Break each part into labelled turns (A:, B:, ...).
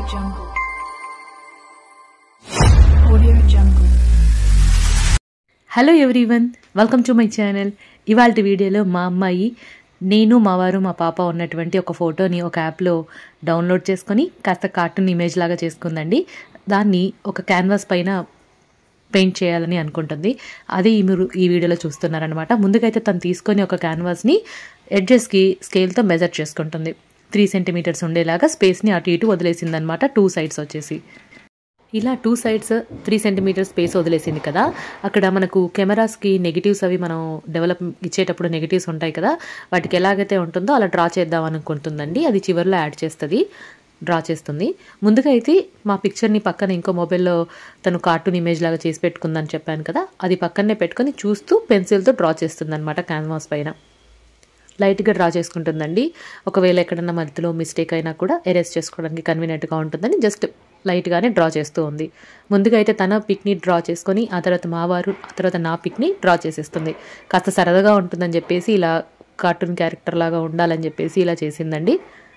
A: Jungle. Audio Jungle.
B: Hello everyone welcome to my channel ఇవాళ వీడియోలో మా అమ్మాయి నేను మా వారు మా పాప ఉన్నటువంటి ఒక ఫోటోని ఒక యాప్లో డౌన్లోడ్ చేసుకొని కాస్త కార్టూన్ ఇమేజ్ లాగా చేసుకుందండి దాన్ని ఒక క్యాన్వాస్ పైన పెయింట్ చేయాలని అనుకుంటుంది అది మీరు ఈ వీడియోలో చూస్తున్నారనమాట ముందుకైతే తను తీసుకొని ఒక క్యాన్వాస్ని ఎడ్జెస్కి స్కేల్తో మెజర్ చేసుకుంటుంది త్రీ సెంటీమీటర్స్ ఉండేలాగా స్పేస్ని అటు ఇటు వదిలేసిందనమాట టూ సైడ్స్ వచ్చేసి ఇలా two sides three centimetre space వదిలేసింది కదా అక్కడ మనకు కెమెరాస్కి నెగిటివ్స్ అవి మనం డెవలప్ ఇచ్చేటప్పుడు నెగిటివ్స్ ఉంటాయి కదా వాటికి ఎలాగైతే ఉంటుందో అలా డ్రా చేద్దాం అనుకుంటుందండి అది చివరిలో యాడ్ చేస్తుంది డ్రా చేస్తుంది ముందుగా అయితే మా పిక్చర్ని పక్కన ఇంకో మొబైల్లో తను కార్టూన్ ఇమేజ్ లాగా చేసి పెట్టుకుందని చెప్పాను కదా అది పక్కనే పెట్టుకొని చూస్తూ పెన్సిల్తో డ్రా చేస్తుంది అనమాట క్యాన్వాస్ పైన లైట్గా డ్రా చేసుకుంటుందండి ఒకవేళ ఎక్కడన్నా మధ్యలో మిస్టేక్ అయినా కూడా ఎరేస్ చేసుకోవడానికి కన్వీనియంట్గా ఉంటుందని జస్ట్ లైట్గానే డ్రా చేస్తూ ఉంది ముందుగా అయితే తన పిక్ని డ్రా చేసుకొని ఆ తర్వాత మా వారు ఆ తర్వాత నా పిక్ని డ్రా చేసేస్తుంది కాస్త సరదాగా ఉంటుందని చెప్పేసి ఇలా కార్టూన్ క్యారెక్టర్ లాగా ఉండాలని చెప్పేసి ఇలా చేసిందండి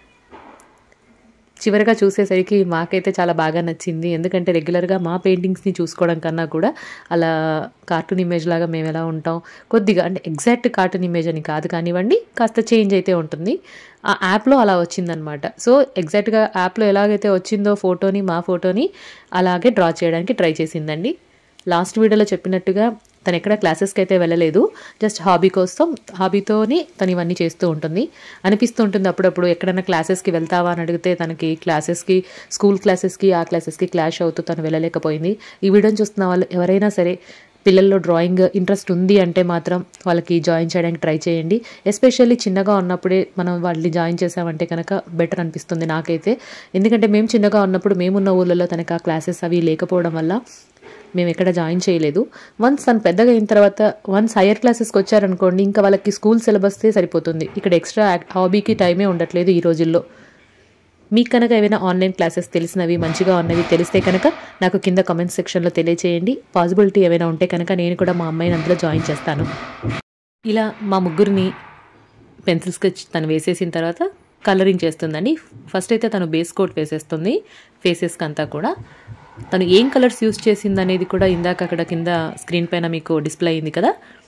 B: చివరిగా చూసేసరికి మాకైతే చాలా బాగా నచ్చింది ఎందుకంటే రెగ్యులర్గా మా పెయింటింగ్స్ని చూసుకోవడం కన్నా కూడా అలా కార్టూన్ ఇమేజ్ లాగా మేము ఎలా ఉంటాం కొద్దిగా అంటే ఎగ్జాక్ట్ కార్టూన్ ఇమేజ్ అని కాదు కానివ్వండి కాస్త చేంజ్ అయితే ఉంటుంది ఆ యాప్లో అలా వచ్చిందనమాట సో ఎగ్జాక్ట్గా యాప్లో ఎలాగైతే వచ్చిందో ఫోటోని మా ఫోటోని అలాగే డ్రా చేయడానికి ట్రై చేసిందండి లాస్ట్ వీడియోలో చెప్పినట్టుగా తను ఎక్కడ క్లాసెస్కి అయితే వెళ్ళలేదు జస్ట్ హాబీ కోసం హాబీతోని తను ఇవన్నీ చేస్తూ ఉంటుంది అనిపిస్తూ ఉంటుంది అప్పుడప్పుడు ఎక్కడైనా క్లాసెస్కి వెళ్తావా అని అడిగితే తనకి క్లాసెస్కి స్కూల్ క్లాసెస్కి ఆ క్లాసెస్కి క్లాష్ అవుతూ తను వెళ్ళలేకపోయింది ఈ వీడియోని చూస్తున్న వాళ్ళు ఎవరైనా సరే పిల్లల్లో డ్రాయింగ్ ఇంట్రెస్ట్ ఉంది అంటే మాత్రం వాళ్ళకి జాయిన్ చేయడానికి ట్రై చేయండి ఎస్పెషల్లీ చిన్నగా ఉన్నప్పుడే మనం వాళ్ళని జాయిన్ చేసామంటే కనుక బెటర్ అనిపిస్తుంది నాకైతే ఎందుకంటే మేము చిన్నగా ఉన్నప్పుడు మేమున్న ఊళ్ళలో తనకు ఆ క్లాసెస్ అవి లేకపోవడం వల్ల మేము ఎక్కడ జాయిన్ చేయలేదు వన్స్ తను పెద్దగా అయిన తర్వాత వన్స్ హయ్యర్ క్లాసెస్కి వచ్చారనుకోండి ఇంకా వాళ్ళకి స్కూల్ సిలబస్తే సరిపోతుంది ఇక్కడ ఎక్స్ట్రా హాబీకి టైమే ఉండట్లేదు ఈ రోజుల్లో మీకు కనుక ఏమైనా ఆన్లైన్ క్లాసెస్ తెలిసినవి మంచిగా ఉన్నవి తెలిస్తే కనుక నాకు కింద కామెంట్ సెక్షన్లో తెలియచేయండి పాసిబిలిటీ ఏమైనా ఉంటే కనుక నేను కూడా మా అమ్మాయిని అందులో జాయిన్ చేస్తాను ఇలా మా ముగ్గురిని పెన్సిల్ స్కెచ్ తను వేసేసిన తర్వాత కలరింగ్ చేస్తుందండి ఫస్ట్ అయితే తను బేస్ కోట్ వేసేస్తుంది ఫేసెస్కి అంతా కూడా తను ఏం కలర్స్ యూస్ చేసింది అనేది కూడా ఇందాక అక్కడ కింద స్క్రీన్ పైన మీకు డిస్ప్లే అయింది కదా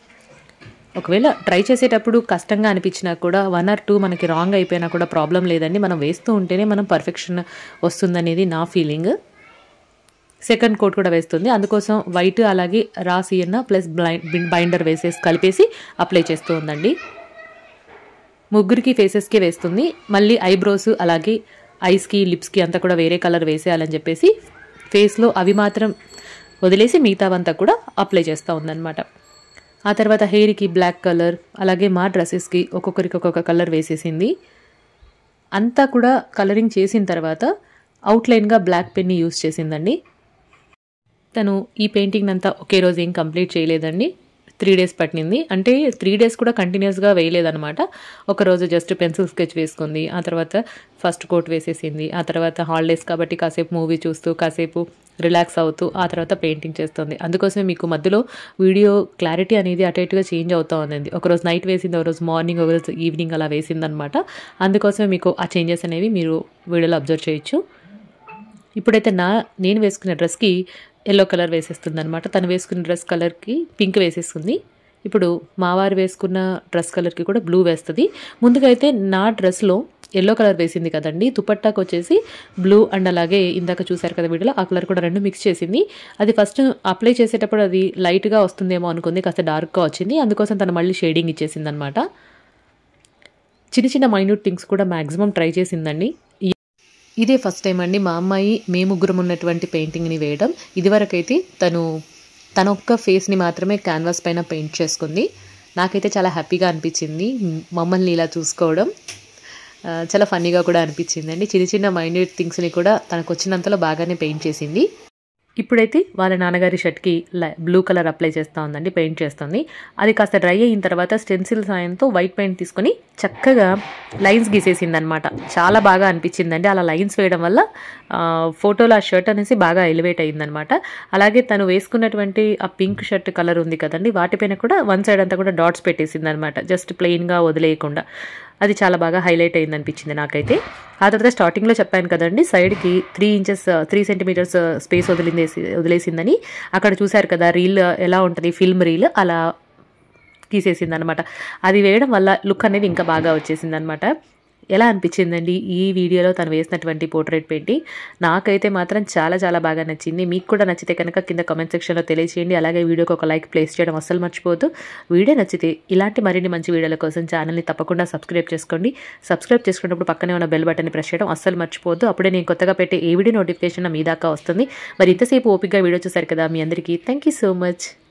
B: ఒకవేళ ట్రై చేసేటప్పుడు కష్టంగా అనిపించినా కూడా వన్ ఆర్ టూ మనకి రాంగ్ అయిపోయినా కూడా ప్రాబ్లం లేదండి మనం వేస్తూ ఉంటేనే మనం పర్ఫెక్షన్ వస్తుందనేది నా ఫీలింగ్ సెకండ్ కోట్ కూడా వేస్తుంది అందుకోసం వైట్ అలాగే రా సియన్న ప్లస్ బ్లైండ్ బైండర్ వేసేసి కలిపేసి అప్లై చేస్తూ ఉందండి ముగ్గురికి ఫేసెస్కి వేస్తుంది మళ్ళీ ఐబ్రోస్ అలాగే ఐస్కి లిప్స్కి అంతా కూడా వేరే కలర్ వేసేయాలని చెప్పేసి ఫేస్లో అవి మాత్రం వదిలేసి మిగతావంతా కూడా అప్లై చేస్తూ ఉందన్నమాట ఆ తర్వాత హెయిర్కి బ్లాక్ కలర్ అలాగే మా డ్రెస్సెస్కి ఒక్కొక్కరికి ఒక్కొక్క కలర్ వేసేసింది అంతా కూడా కలరింగ్ చేసిన తర్వాత అవుట్లైన్గా బ్లాక్ పెన్ని యూస్ చేసిందండి తను ఈ పెయింటింగ్ అంతా ఒకే రోజు ఏం కంప్లీట్ చేయలేదండి త్రీ డేస్ పట్టింది అంటే త్రీ డేస్ కూడా కంటిన్యూస్గా వేయలేదనమాట ఒకరోజు జస్ట్ పెన్సిల్ స్కెచ్ వేసుకుంది ఆ తర్వాత ఫస్ట్ కోట్ వేసేసింది ఆ తర్వాత హాలిడేస్ కాబట్టి కాసేపు మూవీ చూస్తూ కాసేపు రిలాక్స్ అవుతూ ఆ తర్వాత పెయింటింగ్ చేస్తుంది అందుకోసమే మీకు మధ్యలో వీడియో క్లారిటీ అనేది అటు ఇటుగా చేంజ్ అవుతూ ఉంది ఒకరోజు నైట్ వేసింది ఒకరోజు మార్నింగ్ ఒకరోజు ఈవినింగ్ అలా వేసిందనమాట అందుకోసమే మీకు ఆ చేంజెస్ అనేవి మీరు వీడియోలో అబ్జర్వ్ చేయొచ్చు ఇప్పుడైతే నా నేను వేసుకున్న డ్రెస్కి ఎల్లో కలర్ వేసేస్తుంది అనమాట తను వేసుకున్న డ్రెస్ కలర్కి పింక్ వేసేస్తుంది ఇప్పుడు మావారు వేసుకున్న డ్రెస్ కలర్కి కూడా బ్లూ వేస్తుంది ముందుగా అయితే నా డ్రెస్లో ఎల్లో కలర్ వేసింది కదండి దుపట్టాకు వచ్చేసి బ్లూ అండ్ అలాగే ఇందాక చూసారు కదా వీడియోలో ఆ కలర్ కూడా రెండు మిక్స్ చేసింది అది ఫస్ట్ అప్లై చేసేటప్పుడు అది లైట్గా వస్తుందేమో అనుకుంది కాస్త డార్క్గా వచ్చింది అందుకోసం తను మళ్ళీ షేడింగ్ ఇచ్చేసింది అనమాట చిన్న చిన్న మైన్యూట్ థింగ్స్ కూడా మ్యాక్సిమం ట్రై చేసిందండి ఇదే ఫస్ట్ టైం అండి మా అమ్మాయి మే ముగ్గురం ఉన్నటువంటి పెయింటింగ్ని వేయడం ఇదివరకైతే తను తన ఒక్క ఫేస్ని మాత్రమే క్యాన్వాస్ పైన పెయింట్ చేసుకుంది నాకైతే చాలా హ్యాపీగా అనిపించింది మమ్మల్ని ఇలా చూసుకోవడం ఆ, చాలా ఫన్నీగా కూడా అనిపించింది అండి చిన్న చిన్న మైన్యూట్ థింగ్స్ని కూడా తనకు వచ్చినంతలో బాగానే పెయింట్ చేసింది ఇప్పుడైతే వాళ్ళ నాన్నగారి షర్ట్కి బ్లూ కలర్ అప్లై చేస్తూ ఉందండి పెయింట్ చేస్తుంది అది కాస్త డ్రై అయిన తర్వాత స్టెన్సిల్ సాయంతో వైట్ పెయింట్ తీసుకొని చక్కగా లైన్స్ గీసేసింది అనమాట చాలా బాగా అనిపించిందండి అలా లైన్స్ వేయడం వల్ల ఆ, ఫోటోలో ఆ షర్ట్ అనేసి బాగా ఎలివేట్ అయిందనమాట అలాగే తను వేసుకున్నటువంటి ఆ పింక్ షర్ట్ కలర్ ఉంది కదండి వాటిపైన కూడా వన్ సైడ్ అంతా కూడా డాట్స్ పెట్టేసింది అనమాట జస్ట్ ప్లెయిన్గా వదిలేయకుండా అది చాలా బాగా హైలైట్ అయింది అనిపించింది నాకైతే ఆ తర్వాత స్టార్టింగ్లో చెప్పాను కదండి సైడ్కి three inches three centimetres space వదిలిందేసి వదిలేసిందని అక్కడ చూశారు కదా రీల్ ఎలా ఉంటుంది ఫిల్మ్ రీల్ అలా తీసేసింది అనమాట అది వేయడం వల్ల లుక్ అనేది ఇంకా బాగా వచ్చేసింది అనమాట ఎలా అనిపించిందండి ఈ వీడియోలో తను వేసినటువంటి పోర్ట్రేట్ పెయింటింగ్ నాకైతే మాత్రం చాలా చాలా బాగా నచ్చింది మీకు కూడా నచ్చితే కనుక కింద కామెంట్ సెక్షన్లో తెలియచేయండి అలాగే వీడియోకి ఒక లైక్ ప్లేస్ చేయడం అస్సలు మర్చిపోవద్దు వీడియో నచ్చితే ఇలాంటి మరిన్ని మంచి వీడియోల కోసం ఛానల్ని తప్పకుండా సబ్స్క్రైబ్ చేసుకోండి సబ్స్క్రైబ్ చేసుకున్నప్పుడు పక్కనే ఉన్న బెల్ బటన్ని ప్రెస్ చేయడం అస్సలు మర్చిపోవద్దు అప్పుడే నేను కొత్తగా పెట్టే ఏ వీడియో నోటిఫికేషన్ మీ దాకా వస్తుంది మరి ఇంతసేపు ఓపిక్గా వీడియో చూసారు కదా మీ అందరికీ థ్యాంక్ యూ సో మచ్